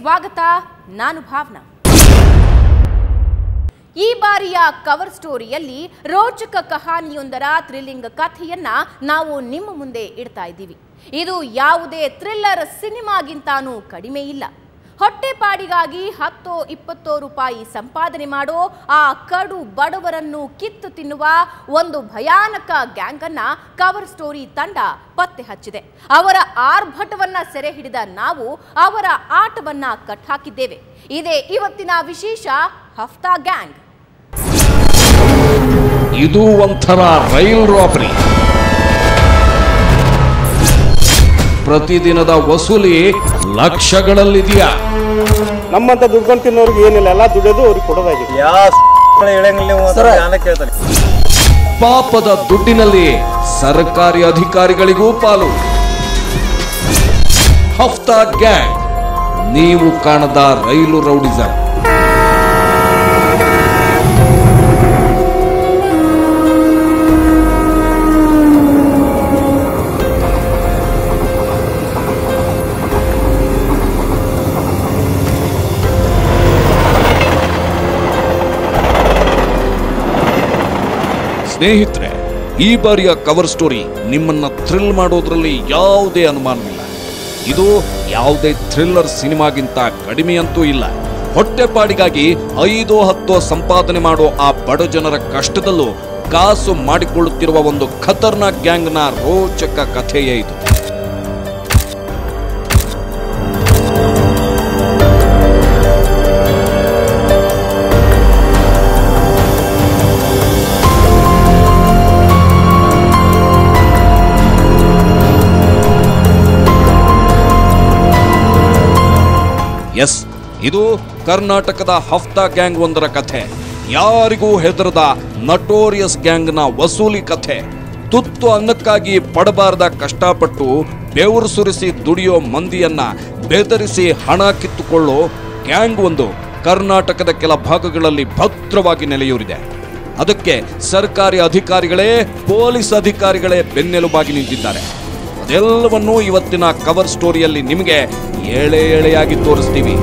ಸ್ವಾಗತ ನಾನು ಭಾವನಾ ಈ ಬಾರಿಯ ಕವರ್ ಸ್ಟೋರಿಯಲ್ಲಿ ರೋಚಕ ಕಹಾನಿಯೊಂದರ ಥ್ರಿಲ್ಲಿಂಗ್ ಕಥೆಯನ್ನ ನಾವು ನಿಮ್ಮ ಮುಂದೆ ಇಡ್ತಾ ಇದ್ದೀವಿ ಇದು ಯಾವುದೇ ಥ್ರಿಲ್ಲರ್ ಸಿನಿಮಾಗಿಂತಾನೂ ಕಡಿಮೆ ಇಲ್ಲ ಹೊಟ್ಟೆಪಾಡಿಗಾಗಿ ಹತ್ತೋ ಇಪ್ಪತ್ತೋ ರೂಪಾಯಿ ಸಂಪಾದನೆ ಮಾಡೋ ಆ ಕಡು ಬಡವರನ್ನು ಕಿತ್ತು ತಿನ್ನುವ ಒಂದು ಭಯಾನಕ ಗ್ಯಾಂಗ್ ಅನ್ನ ಕವರ್ ಸ್ಟೋರಿ ತಂಡ ಪತ್ತೆ ಹಚ್ಚಿದೆ ಅವರ ಆರ್ಭಟವನ್ನ ಸೆರೆ ಹಿಡಿದ ನಾವು ಅವರ ಆಟವನ್ನ ಕಟ್ಟಾಕಿದ್ದೇವೆ ಇದೇ ಇವತ್ತಿನ ವಿಶೇಷ ಹಫ್ತಾ ಗ್ಯಾಂಗ್ ಇದು ಒಂಥರ ರೈಲ್ ರಾಬರಿ ಪ್ರತಿದಿನದ ವಸೂಲಿ ಲಕ್ಷಗಳಲ್ಲಿದೆಯಾ ನಮ್ಮಂತ ದುಡ್ಕೊಂಡು ತಿನ್ನೋರಿಗೆ ಏನಿಲ್ಲ ಎಲ್ಲ ದುಡಿಯೋದು ಅವ್ರಿಗೆ ಕೊಡೋದಾಗಿದೆ ಯಾವ ಹೇಳಂಗಿಲ್ಲ ನೀವು ಅಂತ ಜ್ಞಾನ ಕೇಳ್ತಾರೆ ಪಾಪದ ದುಡ್ಡಿನಲ್ಲಿ ಸರ್ಕಾರಿ ಅಧಿಕಾರಿಗಳಿಗೂ ಪಾಲು ಹಫ್ತಾ ಗ್ಯಾಂಗ್ ನೀವು ಕಾಣದ ರೈಲು ರೌಡಿಸಂ ಸ್ನೇಹಿತರೆ ಈ ಬಾರಿಯ ಕವರ್ ಸ್ಟೋರಿ ನಿಮ್ಮನ್ನ ಥ್ರಿಲ್ ಮಾಡೋದ್ರಲ್ಲಿ ಯಾವುದೇ ಅನುಮಾನವಿಲ್ಲ ಇದು ಯಾವುದೇ ಥ್ರಿಲ್ಲರ್ ಸಿನಿಮಾಗಿಂತ ಕಡಿಮೆ ಅಂತೂ ಇಲ್ಲ ಹೊಟ್ಟೆಪಾಡಿಗಾಗಿ ಐದು ಹತ್ತು ಸಂಪಾದನೆ ಮಾಡೋ ಆ ಬಡ ಜನರ ಕಷ್ಟದಲ್ಲೂ ಕಾಸು ಮಾಡಿಕೊಳ್ಳುತ್ತಿರುವ ಒಂದು ಖತರ್ನಾಕ್ ಗ್ಯಾಂಗ್ನ ರೋಚಕ ಕಥೆಯೇ ಇದು ಎಸ್ ಇದು ಕರ್ನಾಟಕದ ಹಫ್ತಾ ಗ್ಯಾಂಗ್ ಒಂದರ ಕಥೆ ಯಾರಿಗೂ ಹೆದರದ ನಟೋರಿಯಸ್ ಗ್ಯಾಂಗ್ನ ವಸೂಲಿ ಕಥೆ ತುತ್ತು ಅನ್ನಕ್ಕಾಗಿ ಪಡಬಾರದ ಕಷ್ಟಪಟ್ಟು ಬೆವರು ಸುರಿಸಿ ದುಡಿಯೋ ಮಂದಿಯನ್ನ ಬೆದರಿಸಿ ಹಣ ಕಿತ್ತುಕೊಳ್ಳೋ ಗ್ಯಾಂಗ್ ಒಂದು ಕರ್ನಾಟಕದ ಕೆಲ ಭಾಗಗಳಲ್ಲಿ ಭದ್ರವಾಗಿ ನೆಲೆಯೂರಿದೆ ಅದಕ್ಕೆ ಸರ್ಕಾರಿ ಅಧಿಕಾರಿಗಳೇ ಪೊಲೀಸ್ ಅಧಿಕಾರಿಗಳೇ ಬೆನ್ನೆಲುಬಾಗಿ ನಿಂತಿದ್ದಾರೆ ಅದೆಲ್ಲವನ್ನೂ ಇವತ್ತಿನ ಕವರ್ ಸ್ಟೋರಿಯಲ್ಲಿ ನಿಮಗೆ ಎಳೆ ಎಳೆಯಾಗಿ ತೋರಿಸ್ತೀವಿ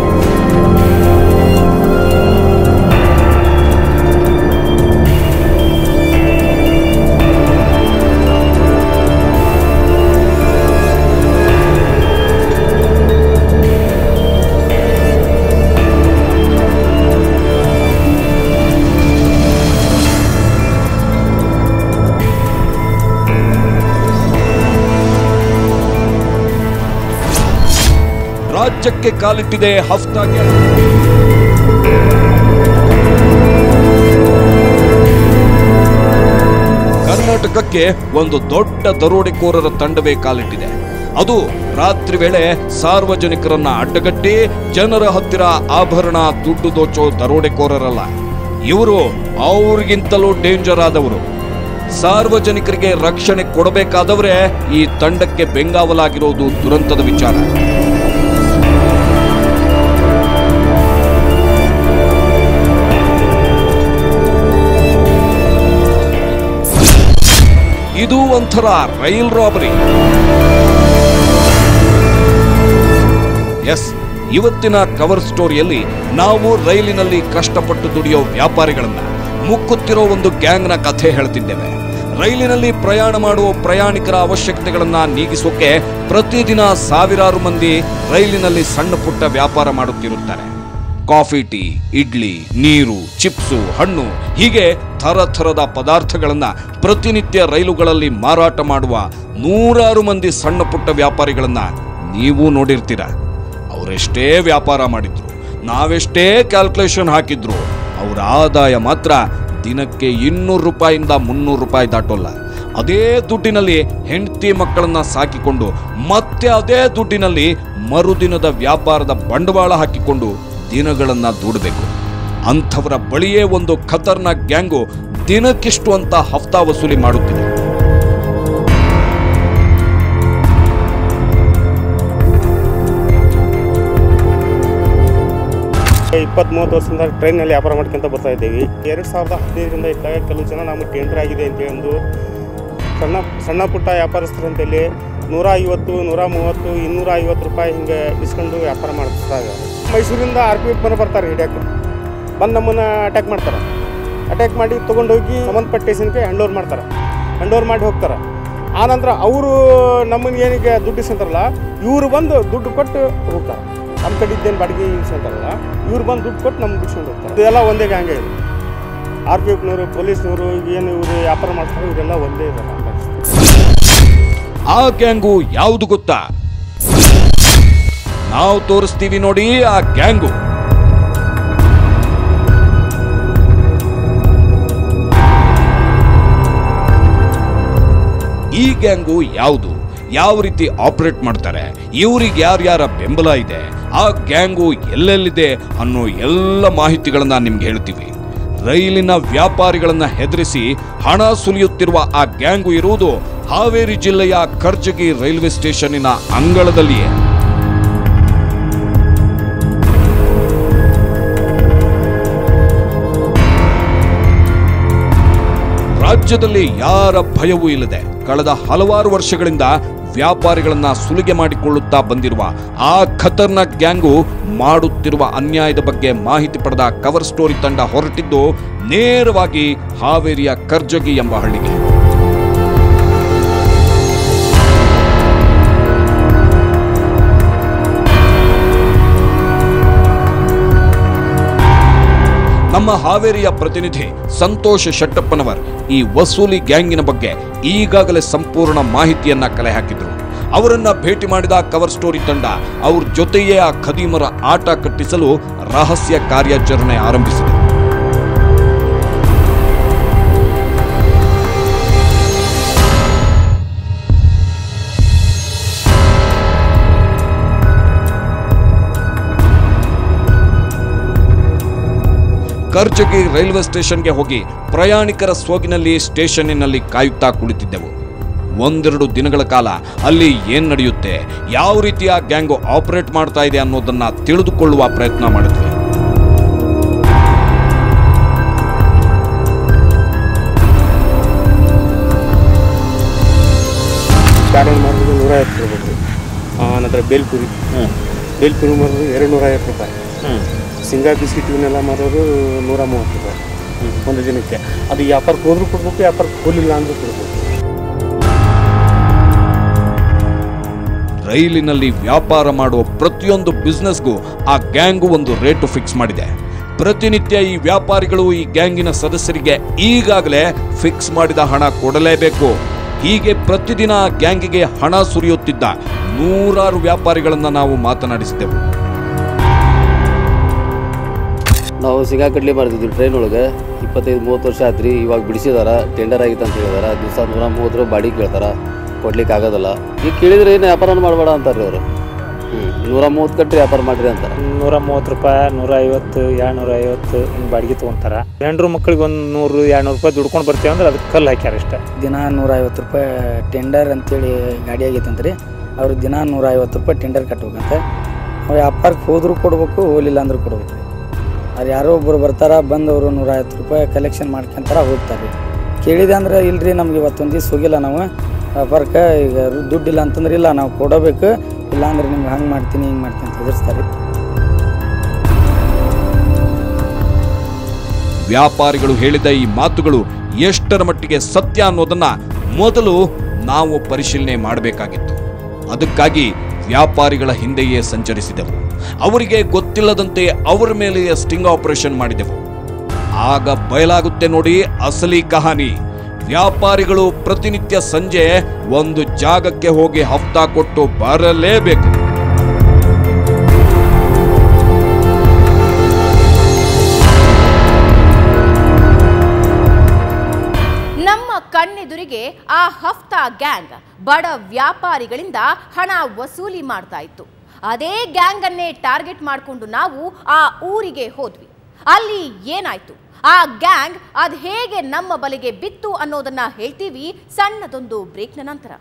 ರಾಜ್ಯಕ್ಕೆ ಕಾಲಿಟ್ಟಿದೆ ಹಫ್ತಾ ಗ್ಯಾಂಗ್ ಕರ್ನಾಟಕಕ್ಕೆ ಒಂದು ದೊಡ್ಡ ದರೋಡೆಕೋರರ ತಂಡವೇ ಕಾಲಿಟ್ಟಿದೆ ಅದು ರಾತ್ರಿ ವೇಳೆ ಸಾರ್ವಜನಿಕರನ್ನ ಅಡ್ಡಗಟ್ಟಿ ಜನರ ಹತ್ತಿರ ಆಭರಣ ದುಡ್ಡು ದೋಚೋ ದರೋಡೆಕೋರರಲ್ಲ ಇವರು ಅವ್ರಿಗಿಂತಲೂ ಡೇಂಜರ್ ಆದವರು ಸಾರ್ವಜನಿಕರಿಗೆ ರಕ್ಷಣೆ ಕೊಡಬೇಕಾದವರೇ ಈ ತಂಡಕ್ಕೆ ಬೆಂಗಾವಲಾಗಿರೋದು ದುರಂತದ ವಿಚಾರ ಇದು ಒಂಥರ ರೈಲ್ ರಾಬರಿ ಎಸ್ ಇವತ್ತಿನ ಕವರ್ ಸ್ಟೋರಿಯಲ್ಲಿ ನಾವು ರೈಲಿನಲ್ಲಿ ಕಷ್ಟಪಟ್ಟು ದುಡಿಯೋ ವ್ಯಾಪಾರಿಗಳನ್ನ ಮುಕ್ಕುತ್ತಿರೋ ಒಂದು ಗ್ಯಾಂಗ್ನ ಕಥೆ ಹೇಳ್ತಿದ್ದೇವೆ ರೈಲಿನಲ್ಲಿ ಪ್ರಯಾಣ ಮಾಡುವ ಪ್ರಯಾಣಿಕರ ಅವಶ್ಯಕತೆಗಳನ್ನ ನೀಗಿಸೋಕೆ ಪ್ರತಿದಿನ ಸಾವಿರಾರು ಮಂದಿ ರೈಲಿನಲ್ಲಿ ಸಣ್ಣ ಪುಟ್ಟ ವ್ಯಾಪಾರ ಮಾಡುತ್ತಿರುತ್ತಾರೆ ಕಾಫಿ ಟೀ ಇಡ್ಲಿ ನೀರು ಚಿಪ್ಸು ಹಣ್ಣು ಹೀಗೆ ಥರ ಥರದ ಪದಾರ್ಥಗಳನ್ನ ಪ್ರತಿನಿತ್ಯ ರೈಲುಗಳಲ್ಲಿ ಮಾರಾಟ ಮಾಡುವ ನೂರಾರು ಮಂದಿ ಸಣ್ಣ ಪುಟ್ಟ ವ್ಯಾಪಾರಿಗಳನ್ನ ನೀವು ನೋಡಿರ್ತೀರ ಅವರೆಷ್ಟೇ ವ್ಯಾಪಾರ ಮಾಡಿದ್ರು ನಾವೆಷ್ಟೇ ಕ್ಯಾಲ್ಕುಲೇಷನ್ ಹಾಕಿದ್ರು ಅವರ ಆದಾಯ ಮಾತ್ರ ದಿನಕ್ಕೆ ಇನ್ನೂರು ರೂಪಾಯಿಂದ ಮುನ್ನೂರು ರೂಪಾಯಿ ದಾಟೋಲ್ಲ ಅದೇ ದುಡ್ಡಿನಲ್ಲಿ ಹೆಂಡತಿ ಮಕ್ಕಳನ್ನ ಸಾಕಿಕೊಂಡು ಮತ್ತೆ ಅದೇ ದುಡ್ಡಿನಲ್ಲಿ ಮರುದಿನದ ವ್ಯಾಪಾರದ ಬಂಡವಾಳ ಹಾಕಿಕೊಂಡು ದಿನಗಳನ್ನ ದೂಡಬೇಕು ಅಂಥವರ ಬಳಿಯೇ ಒಂದು ಖತರ್ನಾಕ್ ಗ್ಯಾಂಗು ದಿನಕ್ಕಿಷ್ಟು ಅಂತ ಹಫ್ತಾ ವಸೂಲಿ ಮಾಡುತ್ತಿದೆ ಇಪ್ಪತ್ತ್ ಮೂವತ್ತು ವರ್ಷದಿಂದ ಟ್ರೈನಲ್ಲಿ ವ್ಯಾಪಾರ ಮಾಡ್ಕೊಂತ ಬರ್ತಾ ಇದ್ದೀವಿ ಎರಡು ಸಾವಿರದ ಹದಿನೈದರಿಂದ ಇದ್ದಾಗ ಕೆಲವು ಜನ ನಮಗೆ ಟೆಂಡರ್ ಆಗಿದೆ ಅಂತ ಒಂದು ಸಣ್ಣ ಸಣ್ಣ ಪುಟ್ಟ ವ್ಯಾಪಾರಸ್ಥರು ಅಂತೇಳಿ ನೂರ ಐವತ್ತು ನೂರ ಮೂವತ್ತು ಇನ್ನೂರ ಐವತ್ತು ರೂಪಾಯಿ ಹಿಂಗೆ ಇಸ್ಕೊಂಡು ವ್ಯಾಪಾರ ಮಾಡ್ತಾರೆ ಮೈಸೂರಿಂದ ಆರ್ ಪಿ ಎಫ್ ಮನೆ ಬರ್ತಾರೆ ಹಿಡಿಯಕ್ಕೆ ಬಂದು ನಮ್ಮನ್ನು ಅಟ್ಯಾಕ್ ಮಾಡ್ತಾರೆ ಅಟ್ಯಾಕ್ ಮಾಡಿ ತೊಗೊಂಡೋಗಿ ಸಂಬಂಧಪಟ್ಟ ಸ್ಟೇಷನ್ಗೆ ಹ್ಯಾಂಡ್ ಓವರ್ ಮಾಡ್ತಾರೆ ಹ್ಯಾಂಡ್ ಓವರ್ ಮಾಡಿ ಹೋಗ್ತಾರೆ ಆನಂತರ ಅವರು ನಮ್ಮನ್ನ ಏನಿಗೆ ದುಡ್ಡು ಇಸ್ಕೊಂತಾರಲ್ಲ ಇವರು ಬಂದು ದುಡ್ಡು ಕೊಟ್ಟು ಹೋಗ್ತಾರೆ ನಮ್ಮ ಕಡೆ ಇದ್ದೇನು ಬಾಡಿಗೆ ಇಸ್ಕೊಂತಾರಲ್ಲ ಇವ್ರು ಬಂದು ದುಡ್ಡು ಕೊಟ್ಟು ನಮ್ಗೆ ಬಿಡ್ಸ್ಕೊಂಡು ಹೋಗ್ತಾರೆ ಇದೆಲ್ಲ ಒಂದೇ ಗ್ಯಾಂಗೆ ಇದೆ ಆರ್ ಪಿ ಎಫ್ನವರು ಪೊಲೀಸ್ನವರು ಏನು ಇವರು ವ್ಯಾಪಾರ ಮಾಡ್ತಾರೆ ಇವರೆಲ್ಲ ಒಂದೇ ಇದೆ ಆ ಗ್ಯಾಂಗು ಯಾವುದು ಗೊತ್ತಾ ನಾವು ತೋರಿಸ್ತೀವಿ ನೋಡಿ ಆ ಗ್ಯಾಂಗು ಈ ಗ್ಯಾಂಗು ಯಾವುದು ಯಾವ ರೀತಿ ಆಪರೇಟ್ ಮಾಡ್ತಾರೆ ಇವ್ರಿಗೆ ಯಾರ್ಯಾರ ಬೆಂಬಲ ಇದೆ ಆ ಗ್ಯಾಂಗು ಎಲ್ಲೆಲ್ಲಿದೆ ಅನ್ನೋ ಎಲ್ಲ ಮಾಹಿತಿಗಳನ್ನ ನಿಮ್ಗೆ ಹೇಳ್ತೀವಿ ರೈಲಿನ ವ್ಯಾಪಾರಿಗಳನ್ನ ಹೆದರಿಸಿ ಹಣ ಸುಲಿಯುತ್ತಿರುವ ಆ ಗ್ಯಾಂಗು ಇರುವುದು ಹಾವೇರಿ ಜಿಲ್ಲೆಯ ಕರ್ಜಗಿ ರೈಲ್ವೆ ಸ್ಟೇಷನ್ನಿನ ಅಂಗಳದಲ್ಲಿಯೇ ರಾಜ್ಯದಲ್ಲಿ ಯಾರ ಭಯವೂ ಇಲ್ಲದೆ ಕಳೆದ ಹಲವಾರು ವರ್ಷಗಳಿಂದ ವ್ಯಾಪಾರಿಗಳನ್ನ ಸುಲಿಗೆ ಮಾಡಿಕೊಳ್ಳುತ್ತಾ ಬಂದಿರುವ ಆ ಖತರ್ನಾಕ್ ಗ್ಯಾಂಗು ಮಾಡುತ್ತಿರುವ ಅನ್ಯಾಯದ ಬಗ್ಗೆ ಮಾಹಿತಿ ಪಡೆದ ಕವರ್ ಸ್ಟೋರಿ ತಂಡ ಹೊರಟಿದ್ದು ನೇರವಾಗಿ ಹಾವೇರಿಯ ಕರ್ಜಗಿ ಎಂಬ ಹಳ್ಳಿಗೆ ನಮ್ಮ ಹಾವೇರಿಯ ಪ್ರತಿನಿಧಿ ಸಂತೋಷ್ ಶೆಟ್ಟಪ್ಪನವರ್ ಈ ವಸೂಲಿ ಗ್ಯಾಂಗಿನ ಬಗ್ಗೆ ಈಗಾಗಲೇ ಸಂಪೂರ್ಣ ಮಾಹಿತಿಯನ್ನ ಕಲೆ ಹಾಕಿದ್ರು ಅವರನ್ನ ಭೇಟಿ ಮಾಡಿದ ಕವರ್ ಸ್ಟೋರಿ ತಂಡ ಅವ್ರ ಜೊತೆಯೇ ಆ ಖದೀಮರ ಆಟ ಕಟ್ಟಿಸಲು ರಹಸ್ಯ ಕಾರ್ಯಾಚರಣೆ ಆರಂಭಿಸಿದೆ ಕರ್ಜಗಿ ರೈಲ್ವೆ ಸ್ಟೇಷನ್ಗೆ ಹೋಗಿ ಪ್ರಯಾಣಿಕರ ಸೋಗಿನಲ್ಲಿ ಸ್ಟೇಷನ್ನಿನಲ್ಲಿ ಕಾಯುತ್ತಾ ಕುಳಿತಿದ್ದೆವು ಒಂದೆರಡು ದಿನಗಳ ಕಾಲ ಅಲ್ಲಿ ಏನ್ ನಡೆಯುತ್ತೆ ಯಾವ ರೀತಿಯ ಗ್ಯಾಂಗು ಆಪರೇಟ್ ಮಾಡ್ತಾ ಇದೆ ಅನ್ನೋದನ್ನ ತಿಳಿದುಕೊಳ್ಳುವ ಪ್ರಯತ್ನ ಮಾಡಿದ್ವಿ ಚಾರಣ ಮಾರೋದು ನೂರ ಐವತ್ತು ರೂಪಾಯಿ ನಂತರ ಬೇಲ್ಪುರಿ ಬೇಲ್ಪುರಿ ಮಾರೋದು ಎರಡು ನೂರ ಐವತ್ತು ರೂಪಾಯಿ ಸಿಂಗಾ ಬಿಸ್ಕಿಟ್ ಇವನ್ನೆಲ್ಲ ಮಾರೋದು ನೂರ ಮೂವತ್ತು ರೂಪಾಯಿ ಒಂದು ದಿನಕ್ಕೆ ಅದು ವ್ಯಾಪಾರಕ್ಕೆ ಹೋದ್ರೂ ಕೊಡ್ಬೇಕು ವ್ಯಾಪಾರಕ್ಕೆ ಹೋಲಿಲ್ಲ ಅಂದ್ರೂ ಕೊಡ್ಬೇಕು ರೈಲಿನಲ್ಲಿ ವ್ಯಾಪಾರ ಮಾಡುವ ಪ್ರತಿಯೊಂದು ಬಿಸ್ನೆಸ್ಗೂ ಆ ಗ್ಯಾಂಗು ಒಂದು ರೇಟು ಫಿಕ್ಸ್ ಮಾಡಿದೆ ಪ್ರತಿನಿತ್ಯ ಈ ವ್ಯಾಪಾರಿಗಳು ಈ ಗ್ಯಾಂಗಿನ ಸದಸ್ಯರಿಗೆ ಈಗಾಗಲೇ ಫಿಕ್ಸ್ ಮಾಡಿದ ಹಣ ಕೊಡಲೇಬೇಕು ಹೀಗೆ ಪ್ರತಿದಿನ ಆ ಗ್ಯಾಂಗಿಗೆ ಹಣ ಸುರಿಯುತ್ತಿದ್ದ ನೂರಾರು ವ್ಯಾಪಾರಿಗಳನ್ನ ನಾವು ಮಾತನಾಡಿಸಿದೆವು ನಾವು ಸಿಗಾಕಡ್ಲಿ ಮಾಡ್ತಿದ್ವಿ ಟ್ರೈನ್ ಒಳಗೆ ಇಪ್ಪತ್ತೈದು ಮೂವತ್ತು ವರ್ಷ ಆಯ್ತು ರೀ ಇವಾಗ ಬಿಡಿಸಿದಾರ ಟೆಂಡರ್ ಆಗಿತ್ತು ಅಂತ ಹೇಳಿದಾರ ದಿವಸ ನೂರ ಮೂವತ್ತು ರೂಪಾಯಿ ಬಾಡಿಗೆ ಕೇಳ್ತಾರ ಕೊಡ್ಲಿಕ್ಕೆ ಆಗೋದಿಲ್ಲ ಈಗ ಕೇಳಿದ್ರೆ ಏನು ವ್ಯಾಪಾರ ಮಾಡಬೇಡ ಅಂತಾರೆ ರೀ ಅವರು ಹ್ಞೂ ನೂರ ಮೂವತ್ತು ಕಟ್ಟಿ ವ್ಯಾಪಾರ ಮಾಡಿರಿ ಅಂತಾರೆ ನೂರ ಮೂವತ್ತು ರೂಪಾಯಿ ನೂರ ಐವತ್ತು ಎರಡು ನೂರ ಐವತ್ತು ಹಿಂಗೆ ಬಾಡಿಗೆ ತೊಗೊಂತಾರ ಹೆಂಡ್ರು ಮಕ್ಳಿಗೆ ಒಂದು ನೂರು ಎರಡು ನೂರು ರೂಪಾಯಿ ದುಡ್ಕೊಂಡು ಬರ್ತೀವಿ ಅಂದ್ರೆ ಅದಕ್ಕೆ ಕಲ್ಲು ಹಾಕ್ಯಾರ ಇಷ್ಟ ದಿನ ನೂರ ಐವತ್ತು ರೂಪಾಯಿ ಟೆಂಡರ್ ಅಂತೇಳಿ ಗಾಡಿ ಆಗೈತಂತ ರೀ ಅವ್ರು ದಿನ ನೂರ ಐವತ್ತು ರೂಪಾಯಿ ಟೆಂಡರ್ ಕಟ್ಬೇಕಂತ ಅವ್ರು ವ್ಯಾಪಾರಕ್ಕೆ ಹೋದ್ರೂ ಕೊಡ್ಬೇಕು ಹೋಲಿಲ್ಲ ಅಂದ್ರೂ ಕೊಡ್ಬೇಕು ರೀ ಅವ್ರು ಯಾರೋ ಒಬ್ಬರು ಬರ್ತಾರ ಬಂದವರು ನೂರ ಐವತ್ತು ರೂಪಾಯಿ ಕಲೆಕ್ಷನ್ ಮಾಡ್ಕೊಂತಾರ ಹೋಗ್ತಾರೆ ರೀ ಕೇಳಿದೆ ಅಂದ್ರೆ ಇಲ್ರಿ ನಮ್ಗೆ ಇವತ್ತೊಂದು ದಿವ್ಸ ಹೋಗಿಲ್ಲ ನಾವು ವ್ಯಾಪಾರಕ್ಕೆ ಈಗ ರು- ದುಡ್ಡಿಲ್ಲ ಅಂತಂದ್ರೆ ಇಲ್ಲ ನಾವು ಕೊಡಬೇಕು ಇಲ್ಲ ಅಂದ್ರೆ ನಿಮ್ಗೆ ಹಂಗೆ ಮಾಡ್ತೀನಿ ಹಿಂಗೆ ಮಾಡ್ತೀನಿ ಅಂತ ಹೆದರ್ಸ್ತಾರೆ ವ್ಯಾಪಾರಿಗಳು ಹೇಳಿದ ಈ ಮಾತುಗಳು ಎಷ್ಟರ ಮಟ್ಟಿಗೆ ಸತ್ಯ ಅನ್ನೋದನ್ನ ಮೊದಲು ನಾವು ಪರಿಶೀಲನೆ ಮಾಡಬೇಕಾಗಿತ್ತು ಅದಕ್ಕಾಗಿ ವ್ಯಾಪಾರಿಗಳ ಹಿಂದೆಯೇ ಸಂಚರಿಸಿದೆವು ಅವರಿಗೆ ಗೊತ್ತಿಲ್ಲದಂತೆ ಅವರ ಮೇಲೆಯೇ ಸ್ಟಿಂಗ್ ಆಪರೇಷನ್ ಮಾಡಿದೆವು ಆಗ ಬಯಲಾಗುತ್ತೆ ನೋಡಿ ಅಸಲಿ ಕಹಾನಿ ವ್ಯಾಪಾರಿಗಳು ಪ್ರತಿನಿತ್ಯ ಸಂಜೆ ಒಂದು ಜಾಗಕ್ಕೆ ಹೋಗಿ ಹಫ್ತಾ ಕೊಟ್ಟು ಬರಲೇಬೇಕು ನಮ್ಮ ಕಣ್ಣೆದುರಿಗೆ ಆ ಹಫ್ತಾ ಗ್ಯಾಂಗ್ ಬಡ ವ್ಯಾಪಾರಿಗಳಿಂದ ಹಣ ವಸೂಲಿ ಮಾಡ್ತಾ ಇತ್ತು ಅದೇ ಗ್ಯಾಂಗ್ ಅನ್ನೇ ಟಾರ್ಗೆಟ್ ಮಾಡಿಕೊಂಡು ನಾವು ಆ ಊರಿಗೆ ಹೋದ್ವಿ ಅಲ್ಲಿ ಏನಾಯ್ತು ಆ ಗ್ಯಾಂಗ್ ಅದ್ ಹೇಗೆ ನಮ್ಮ ಬಲೆಗೆ ಬಿತ್ತು ಅನ್ನೋದನ್ನ ಹೇಳ್ತೀವಿ ಸಣ್ಣದೊಂದು ಬ್ರೇಕ್ನ ನಂತರ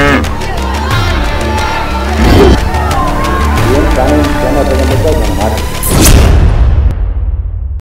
ಏನು ಕಾನೂನು ಕ್ರಮ ತಗೊಂಡಿದ್ದ ಅದನ್ನ ಮಾಡಿ